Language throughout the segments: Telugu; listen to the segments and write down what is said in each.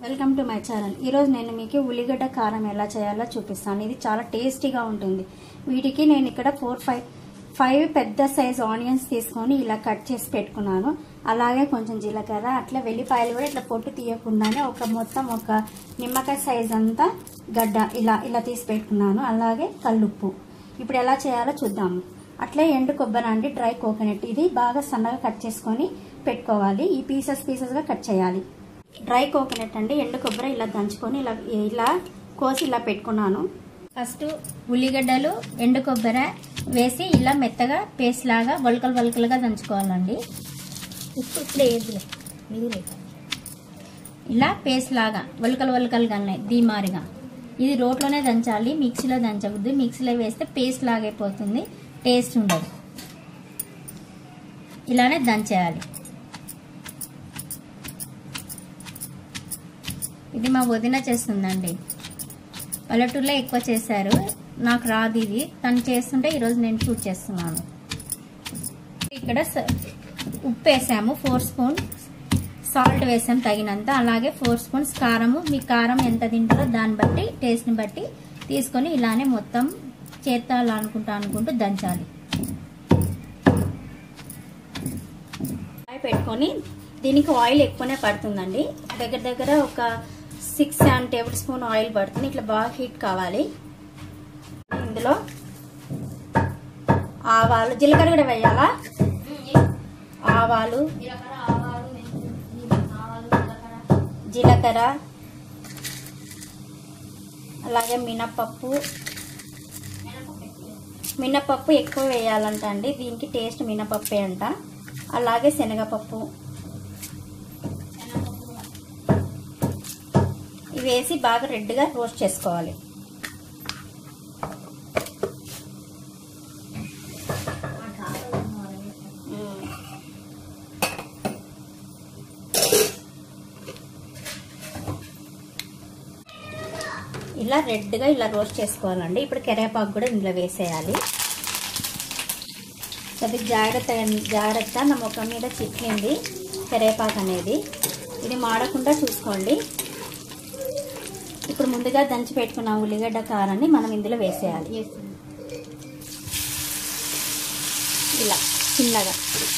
వెల్కమ్ టు మై ఛానల్ ఈరోజు నేను మీకు ఉల్లిగడ్డ కారం ఎలా చేయాలో చూపిస్తాను ఇది చాలా టేస్టీగా ఉంటుంది వీటికి నేను ఇక్కడ ఫోర్ ఫైవ్ ఫైవ్ పెద్ద సైజ్ ఆనియన్స్ తీసుకొని ఇలా కట్ చేసి పెట్టుకున్నాను అలాగే కొంచెం జీలకర్ర అట్లా వెల్లిపాయలు కూడా ఇట్లా పొట్టు తీయకుండానే ఒక మొత్తం ఒక నిమ్మకాయ సైజ్ అంతా గడ్డ ఇలా ఇలా తీసి పెట్టుకున్నాను అలాగే కల్లుప్పు ఇప్పుడు ఎలా చేయాలో చూద్దాము అట్లే ఎండు కొబ్బరి అండి డ్రై కోకోనట్ ఇది బాగా సన్నగా కట్ చేసుకొని పెట్టుకోవాలి ఈ పీసెస్ పీసెస్గా కట్ చేయాలి డ్రై కోకోనట్ అండి ఎండు కొబ్బరి ఇలా దంచుకొని ఇలా ఇలా కోసి ఇలా పెట్టుకున్నాను ఫస్ట్ ఉల్లిగడ్డలు ఎండు కొబ్బరి వేసి ఇలా మెత్తగా పేస్ట్ లాగా వలకలు వలకలుగా దంచుకోవాలండి ఉప్పు ఇప్పుడే వేద్దులే మిగిలే ఇలా పేస్ట్ లాగా వలకలు వలకలుగా ఉన్నాయి దీమారిగా ఇది రోట్లోనే దంచాలి మిక్సీలో దంచకూడదు మిక్సీలో వేస్తే పేస్ట్ లాగైపోతుంది టేస్ట్ ఉండదు ఇలానే దంచేయాలి ఇది మా వదిన చేస్తుందండి పల్లెటూరులో ఎక్కువ చేశారు నాకు రాదు ఇది తను చేస్తుంటే ఈరోజు నేను షూట్ చేస్తున్నాను ఇక్కడ స- ఉప్పు వేసాము ఫోర్ స్పూన్ సాల్ట్ వేసాం తగినంత అలాగే ఫోర్ స్పూన్స్ కారము మీ కారం ఎంత తింటారో దాన్ని బట్టి టేస్ట్ని బట్టి తీసుకొని ఇలానే మొత్తం చేత్తాలు అనుకుంటా అనుకుంటూ దంచాలి పెట్టుకొని దీనికి ఆయిల్ ఎక్కువనే పడుతుందండి దగ్గర దగ్గర ఒక six seven tablespoon oil పడుతుంది ఇట్లా బాగా హీట్ కావాలి ఇందులో ఆవాలు జీలకర్ర కూడా వేయాలా ఆవాలు జీలకర్ర అలాగే మినపప్పు మినపప్పు ఎక్కువ వేయాలంట అండి దీనికి టేస్ట్ మినపప్పే అంట అలాగే శనగపప్పు ఇవి వేసి బాగా రెడ్గా రోస్ట్ చేసుకోవాలి మ్మ్. ఇలా రెడ్గా ఇలా రోస్ట్ చేసుకోవాలండి ఇప్పుడు కరివేపాకు కూడా ఇందులో వేసేయాలి అది జాగ్రత్త జాగ్రత్త నా ముఖం మీద చిట్లింది కరివేపాకు అనేది ఇది మాడకుండా చూసుకోండి ఇప్పుడు ముందుగా దంచి పెట్టుకున్న ఉల్లిగడ్డ కారాన్ని మనం ఇందులో వేసేయాలి ఇలా చిన్నగా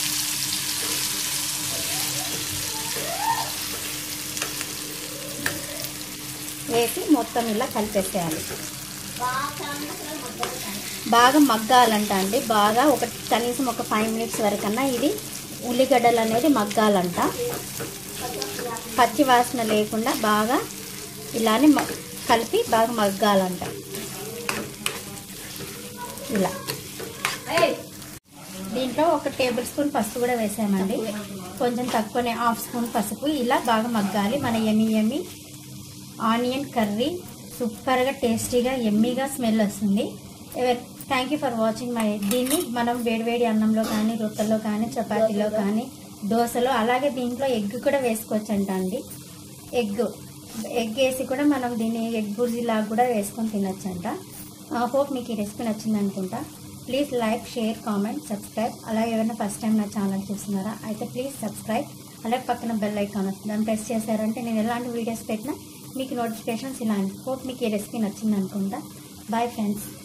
వేసి మొత్తం ఇలా కలిపేసేయాలి బాగా మగ్గాలంట అండి బాగా ఒక కనీసం ఒక ఫైవ్ మినిట్స్ వరకన్నా ఇది ఉల్లిగడ్డలు అనేది మగ్గాలంట పచ్చి వాసన లేకుండా బాగా ఇలానే మ- కలిపి బాగా మగ్గాలంట ఇలా దీంట్లో ఒక టేబుల్ స్పూన్ పసుపు కూడా వేసామండి కొంచెం తక్కువనే హాఫ్ స్పూన్ పసుపు ఇలా బాగా మగ్గాలి మన ఎమ్మి ఎమ్మి ఆనియన్ కర్రీ సూపర్గా టేస్టీగా ఎమ్మీగా స్మెల్ వస్తుంది thank you for watching my దీన్ని మనం వేడివేడి అన్నంలో కానీ రొట్టెల్లో కానీ చపాతీలో కానీ దోశలో అలాగే దీంట్లో ఎగ్ కూడా వేసుకోవచ్చంట అండి ఎగ్ ఎగ్ వేసి కూడా మనం దీన్ని ఎగ్ బుర్జీలాగా కూడా వేసుకొని తినొచ్చంట హోప్ మీకు ఈ రెసిపీ నచ్చింది అనుకుంటా please like share comment subscribe అలాగే ఎవరైనా ఫస్ట్ టైం నా ఛానల్ చూస్తున్నారా అయితే ప్లీజ్ సబ్స్క్రైబ్ అలాగే పక్కన బెల్ ఐకాన్ వస్తుంది దాన్ని ప్రెస్ చేశారంటే నేను ఎలాంటి వీడియోస్ పెట్టినా మీకు నోటిఫికేషన్స్ ఇలా హోప్ మీకు ఈ రెసిపీ నచ్చింది అనుకుంటా బాయ్ ఫ్రెండ్స్